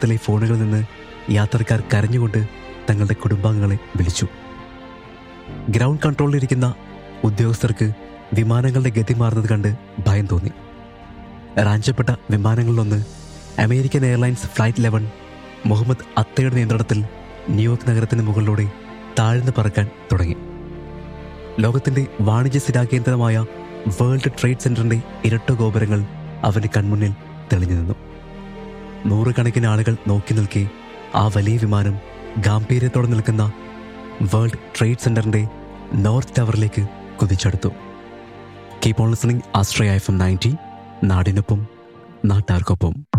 വിമാനത്തിലെ ഫോണുകളിൽ നിന്ന് യാത്രക്കാർ കരഞ്ഞുകൊണ്ട് തങ്ങളുടെ കുടുംബാംഗങ്ങളെ വിളിച്ചു ഗ്രൗണ്ട് കൺട്രോളിലിരിക്കുന്ന ഉദ്യോഗസ്ഥർക്ക് വിമാനങ്ങളുടെ ഗതി മാറുന്നത് കണ്ട് ഭയം തോന്നി റാഞ്ചപ്പെട്ട വിമാനങ്ങളിലൊന്ന് American airlines flight eleven Mohamed അത്തയുടെ നിയന്ത്രണത്തിൽ ന്യൂയോർക്ക് നഗരത്തിന് മുകളിലൂടെ താഴ്ന്നു പറക്കാൻ തുടങ്ങി ലോകത്തിന്റെ വാണിജ്യ സ്ഥിരാകേന്ദ്രമായ വേൾഡ് ട്രേഡ് സെന്ററിന്റെ ഇരട്ട ഗോപുരങ്ങൾ അവന്റെ കൺമുന്നിൽ തെളിഞ്ഞു നിന്നു നൂറുകണക്കിന് ആളുകൾ നോക്കി നിൽക്കെ ആ വലിയ വിമാനം ഗാംഭീര്യത്തോടെ നിൽക്കുന്ന വേൾഡ് ട്രേഡ് സെന്ററിന്റെ നോർത്ത് ടവറിലേക്ക് കുതിച്ചെടുത്തു കീപ് ഓൺ ലിസണിംഗ് ആസ്ട്രയ എഫ് എം നയൻറ്റി നാടിനൊപ്പം നാട്ടാർക്കൊപ്പം